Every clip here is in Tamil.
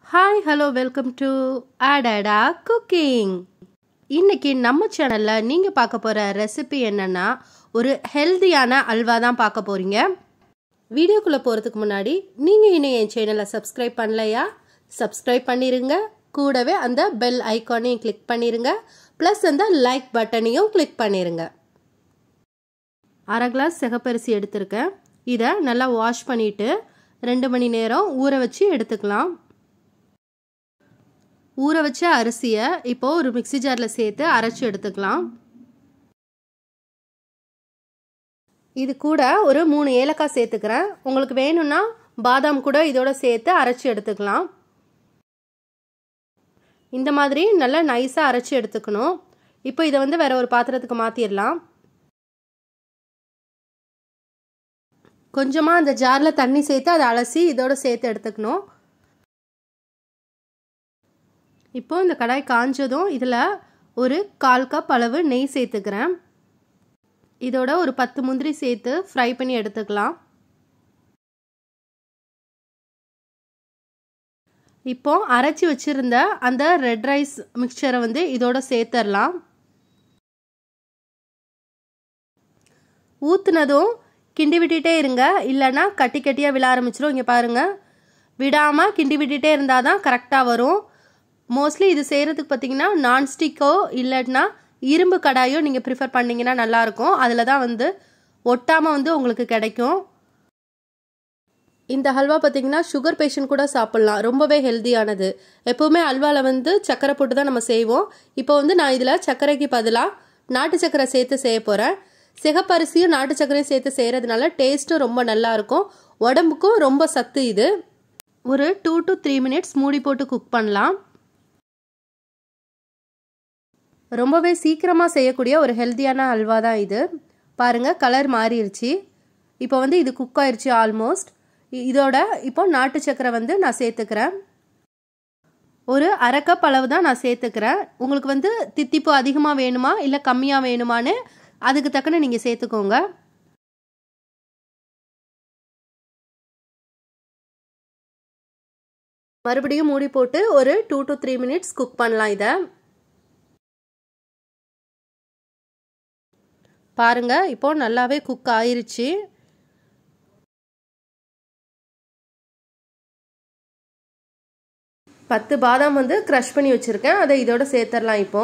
ஹாய் ஹலோ வெல்கம் டு அடடா குக்கிங் இன்னைக்கு நம்ம சேனலில் நீங்கள் பார்க்க போகிற ரெசிபி என்னன்னா ஒரு ஹெல்தியான அல்வா தான் பார்க்க போகிறீங்க வீடியோக்குள்ளே போகிறதுக்கு முன்னாடி நீங்கள் இன்னும் என் சேனலை சப்ஸ்கிரைப் பண்ணலையா சப்ஸ்கிரைப் பண்ணிடுங்க கூடவே அந்த பெல் ஐக்கானையும் கிளிக் பண்ணிடுங்க ப்ளஸ் அந்த லைக் பட்டனையும் கிளிக் பண்ணிடுங்க அரை கிளாஸ் சிகப்பரிசி எடுத்திருக்கேன் இதை நல்லா வாஷ் பண்ணிவிட்டு ரெண்டு மணி நேரம் ஊற வச்சு எடுத்துக்கலாம் ஊற வச்ச அரிசியை இப்போ ஒரு மிக்சி ஜாரில் சேர்த்து அரைச்சி எடுத்துக்கலாம் இது கூட ஒரு மூணு ஏலக்காய் சேர்த்துக்கிறேன் உங்களுக்கு வேணும்னா பாதாம் கூட இதோட சேர்த்து அரைச்சி எடுத்துக்கலாம் இந்த மாதிரி நல்லா நைஸாக அரைச்சி எடுத்துக்கணும் இப்போ இதை வந்து வேற ஒரு பாத்திரத்துக்கு மாற்றிடலாம் கொஞ்சமாக அந்த ஜாரில் தண்ணி சேர்த்து அதை அலசி இதோட சேர்த்து எடுத்துக்கணும் இப்போ இந்த கடாய் காஞ்சதும் இதில் ஒரு கால் கப் அளவு நெய் சேர்த்துக்கிறேன் இதோட ஒரு பத்து முந்திரி சேர்த்து ஃப்ரை பண்ணி எடுத்துக்கலாம் இப்போ அரைச்சி வச்சிருந்த அந்த ரெட் ரைஸ் மிக்சரை வந்து இதோட சேர்த்துடலாம் ஊற்றுனதும் கிண்டி விட்டுட்டே இருங்க இல்லைன்னா கட்டி கட்டியாக விழ ஆரம்பிச்சிடும் இங்கே பாருங்கள் விடாமல் கிண்டி விட்டுட்டே இருந்தால் தான் கரெக்டாக வரும் மோஸ்ட்லி இது செய்கிறதுக்கு பார்த்தீங்கன்னா நான்ஸ்டிக்கோ இல்லைன்னா இரும்பு கடாயோ நீங்கள் ப்ரிஃபர் பண்ணிங்கன்னா நல்லாயிருக்கும் அதில் தான் வந்து ஒட்டாமல் வந்து உங்களுக்கு கிடைக்கும் இந்த ஹல்வா பார்த்தீங்கன்னா சுகர் பேஷண்ட் கூட சாப்பிட்லாம் ரொம்பவே ஹெல்த்தியானது எப்போவுமே அல்வாவில் வந்து சக்கரை போட்டு தான் நம்ம செய்வோம் இப்போ வந்து நான் இதில் சர்க்கரைக்கு பதிலாக நாட்டு சக்கரை சேர்த்து செய்ய போகிறேன் சிகப்பரிசியும் நாட்டு சக்கரையும் சேர்த்து செய்கிறதுனால டேஸ்ட்டும் ரொம்ப நல்லா இருக்கும் உடம்புக்கும் ரொம்ப சத்து இது ஒரு டூ டு த்ரீ மினிட்ஸ் மூடி போட்டு குக் பண்ணலாம் ரொம்பவே சீக்கிரமாக செய்யக்கூடிய ஒரு ஹெல்த்தியான அல்வா தான் இது பாருங்கள் கலர் மாறிடுச்சு இப்போ வந்து இது குக் ஆயிடுச்சு ஆல்மோஸ்ட் இதோட இப்போ நாட்டு சக்கரை வந்து நான் சேர்த்துக்கிறேன் ஒரு அரை கப் அளவு தான் நான் சேர்த்துக்கிறேன் உங்களுக்கு வந்து தித்திப்பு அதிகமாக வேணுமா இல்லை கம்மியாக வேணுமான்னு அதுக்கு தக்கன நீங்கள் சேர்த்துக்கோங்க மறுபடியும் மூடி போட்டு ஒரு two to three minutes cook பண்ணலாம் இதை பாருங்க இப்போ நல்லாவே குக் ஆயிருச்சு பத்து பாதாம் வந்து க்ரஷ் பண்ணி வச்சுருக்கேன் அதை இதோட சேர்த்துடலாம் இப்போ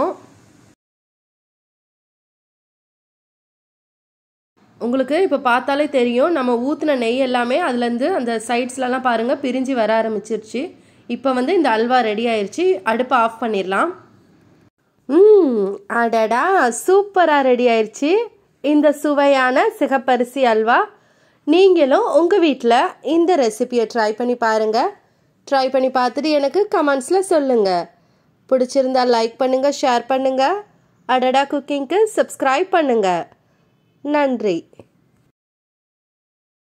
உங்களுக்கு இப்போ பார்த்தாலே தெரியும் நம்ம ஊற்றின நெய் எல்லாமே அதுலேருந்து அந்த சைட்ஸ்லலாம் பாருங்கள் பிரிஞ்சு வர ஆரம்பிச்சிருச்சு இப்போ வந்து இந்த அல்வா ரெடி ஆயிடுச்சு அடுப்பை ஆஃப் பண்ணிடலாம் ம் அடடா சூப்பராக ரெடி ஆயிடுச்சு இந்த சுவையான சிகப்பரிசி அல்வா நீங்களும் உங்கள் வீட்டில் இந்த ரெசிபியை ட்ரை பண்ணி பாருங்கள் ட்ரை பண்ணி பார்த்துட்டு எனக்கு கமெண்ட்ஸில் சொல்லுங்கள் பிடிச்சிருந்தா லைக் பண்ணுங்கள் ஷேர் பண்ணுங்கள் அடடா குக்கிங்க்கு சப்ஸ்கிரைப் பண்ணுங்கள் நன்றி